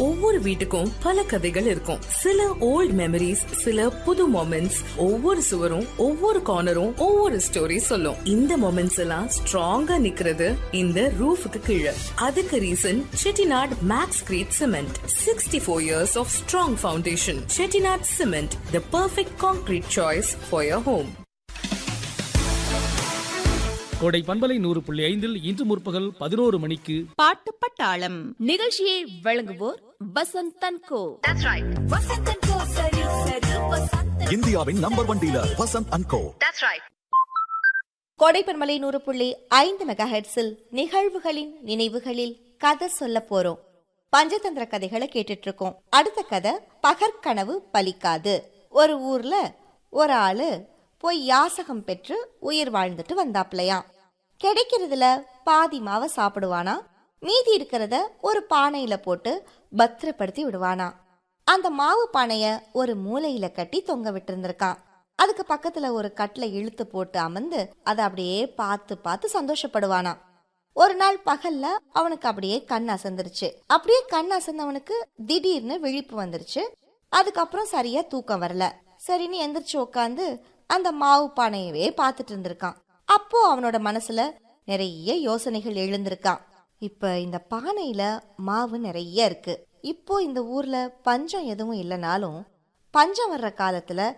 ஒவ்வொரு வீட்டுக்கும் பல கதைகள் இருக்கும் சில ஓல்ட் மெமரிஸ் சில புது மொமெண்ட்ஸ் ஒவ்வொரு சுவரும் ஒவ்வொரு கார்னரும் ஒவ்வொரு ஸ்டோரி சொல்லும் இந்த மொமெண்ட்ஸ் எல்லாம் ஸ்ட்ராங்கா நிக்கிறது இந்த ரூஃபுக்கு கீழே அதுக்கு reason Chettinad maxcrete cement sixty four years of strong foundation Chettinad cement the perfect concrete choice for your home கோடை பண்பலை நூறு புள்ளி ஐந்தில் இன்று முற்பகல் பதினோரு மணிக்கு பாட்டு பட்டாளம் நிகழ்ச்சியை வழங்குவோர் வசந்த் தன்கோ இந்தியாவின் number one dealer Vasanth and co கோடைப்பன்மலை நூறு புள்ளி ஐந்து மெகா ஹெட்ஸில் நிகழ்வுகளின் நினைவுகளில் கதை சொல்ல போறோம் பஞ்சதந்திர கதைகளை கேட்டுட்டு இருக்கோம் அடுத்த கதை பகற்கனவு பலிக்காது ஒரு ஊர்ல ஒரு ஆளு போய் யாசகம் பெற்று உயிர் வாழ்ந்துட்டு வந்தாப்லையாம் கிடைக்கிறதுல பாதி மாவை சாப்பிடுவானா மீதி இருக்கிறத ஒரு பானையில போட்டு பத்திரப்படுத்தி விடுவானா அந்த மாவு பானைய ஒரு மூலையில கட்டி தொங்க விட்டிருந்திருக்கான் அதுக்கு பக்கத்துல ஒரு கட்டில இழுத்து போட்டு அமர்ந்து அதை அப்படியே பார்த்து பார்த்து சந்தோஷப்படுவானா ஒரு நாள் பகல்ல அவனுக்கு அப்படியே கண் அசந்துருச்சு அப்படியே கண் அசந்தவனுக்கு திடீர்னு விழிப்பு வந்துருச்சு அதுக்கப்புறம் சரியா தூக்கம் வரல சரின்னு எந்திரிச்சு உட்காந்து அந்த மாவு பானையவே பார்த்துட்டு இருந்திருக்கான் அப்போ அவனோட மனசுல நிறைய யோசனைகள் எழுந்திருக்கான் இப்ப இந்த பானையில மாவு நிறைய இருக்கு இப்போ இந்த ஊர்ல பஞ்சம் எதுவும் இல்லைனாலும் பஞ்சம் வர்ற காலத்துல